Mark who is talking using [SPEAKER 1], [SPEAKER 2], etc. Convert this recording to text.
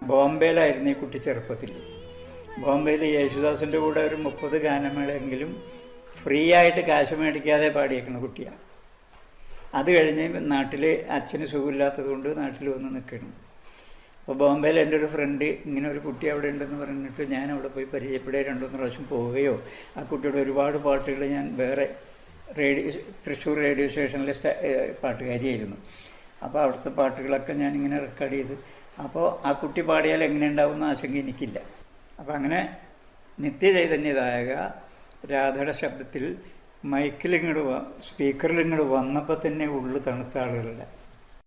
[SPEAKER 1] ബോംബെയിലായിരുന്നു ഈ കുട്ടി ചെറുപ്പത്തിൽ ബോംബെയിൽ യേശുദാസിൻ്റെ കൂടെ ഒരു മുപ്പത് ഗാനമേളെങ്കിലും ഫ്രീ ആയിട്ട് കാശ് മേടിക്കാതെ പാടിയേക്കുന്ന കുട്ടിയാണ് അത് കഴിഞ്ഞ് നാട്ടിൽ അച്ഛന് സുഖമില്ലാത്തത് കൊണ്ട് നാട്ടിൽ വന്ന് നിൽക്കണം അപ്പോൾ ബോംബെയിൽ എൻ്റെ ഒരു ഫ്രണ്ട് ഇങ്ങനെ ഒരു കുട്ടി അവിടെ ഉണ്ടെന്ന് പറഞ്ഞിട്ട് ഞാൻ അവിടെ പോയി പരിചയപ്പെടുക രണ്ടു മൂന്ന് പ്രാവശ്യം പോവുകയോ ആ കുട്ടിയുടെ ഒരുപാട് പാട്ടുകൾ ഞാൻ വേറെ റേഡിയോ തൃശ്ശൂർ റേഡിയോ സ്റ്റേഷനിലെ സ്റ്റ- ഏഹ് പാട്ടുകാരിയായിരുന്നു അപ്പോൾ അവിടുത്തെ പാട്ടുകളൊക്കെ ഞാൻ ഇങ്ങനെ റെക്കോർഡ് ചെയ്ത് അപ്പോൾ ആ കുട്ടി പാടിയാൽ എങ്ങനെ ഉണ്ടാവുന്ന ആശങ്ക എനിക്കില്ല അപ്പോൾ അങ്ങനെ നിത്യചൈതന്യദായക രാധയുടെ ശബ്ദത്തിൽ മൈക്കിൽ ഇങ്ങോട്ട് സ്പീക്കറിൽ ഇങ്ങോട്ട് വന്നപ്പോൾ തന്നെ ഉള്ളു തണുത്ത ആളുകളുടെ